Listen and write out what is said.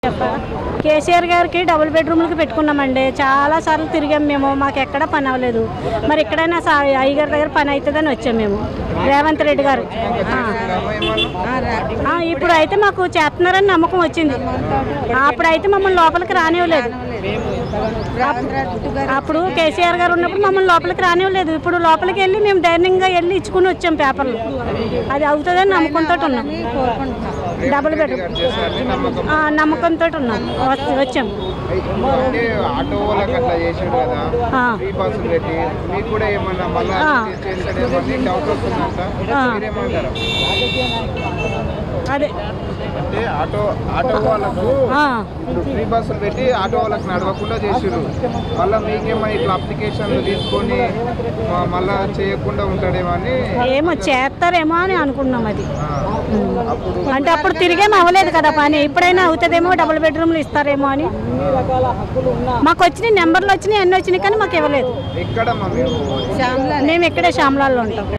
చెప్పాలా కేసీఆర్ గారికి డబుల్ బెడ్రూమ్లకి పెట్టుకున్నామండి చాలా సార్లు తిరిగాం మేము మాకు ఎక్కడ పని అవ్వలేదు మరి ఎక్కడైనా సా అయ్యగారి దగ్గర పని అవుతుందని వచ్చాం మేము రేవంత్ రెడ్డి గారు ఆ. ఆ, ఇప్పుడు అయితే మాకు చేస్తున్నారని నమ్మకం వచ్చింది అప్పుడు అయితే మమ్మల్ని లోపలికి రానివ్వలేదు అప్పుడు కేసీఆర్ గారు ఉన్నప్పుడు మమ్మల్ని లోపలికి రానివ్వలేదు ఇప్పుడు లోపలికి వెళ్ళి మేము ధైర్యంగా వెళ్ళి ఇచ్చుకుని వచ్చాం పేపర్లు అది అవుతుందని నమ్మకంతో ఉన్నాం డబుల్ బెడ్రూమ్ చేస్తారని నమ్మకం ఆ, నమ్మకంతో ఉన్నాం వచ్- వచ్చాం అంటే ఆటో వాళ్ళకి అట్లా చేసాడు కదా ఆ. ఫ్రీ బస్సులు పెట్టి మీకు కూడా ఏమన్నా మళ్ళీ ఆ. చేస్తాడేమో అని డౌట్ వస్తుందంట ఆ. మీరేమంటారు అదే అంటే ఆటో ఆటో వాళ్ళకు ఆ, ఇప్పుడు ఫ్రీ బస్సులు పెట్టి ఆటో వాళ్ళకి నడవకుండా చేసారు మళ్ళీ మీకేమో ఇట్లా అప్లికేషన్లు తీసుకొని మ- మళ్ళా చేయకుండా ఉంటాడేమో అని ఏమో చేస్తారేమో అని అనుకున్నాం అది ఆ. అప్పుడు అంటే అప్పుడు తిరిగేమో అవ్వలేదు కదా పని ఇప్పుడైనా అవుతుందేమో డబుల్ బెడ్రూమ్లు ఇస్తారేమో అని మాకు వచ్చినాయి నెంబర్లు వచ్చినాయి అన్నీ వచ్చినాయి కానీ మాకు ఇవ్వలేదు ఎక్కడమ్మా మీరు మేము ఇక్కడే శ్యామలాల్లో ఉంటాం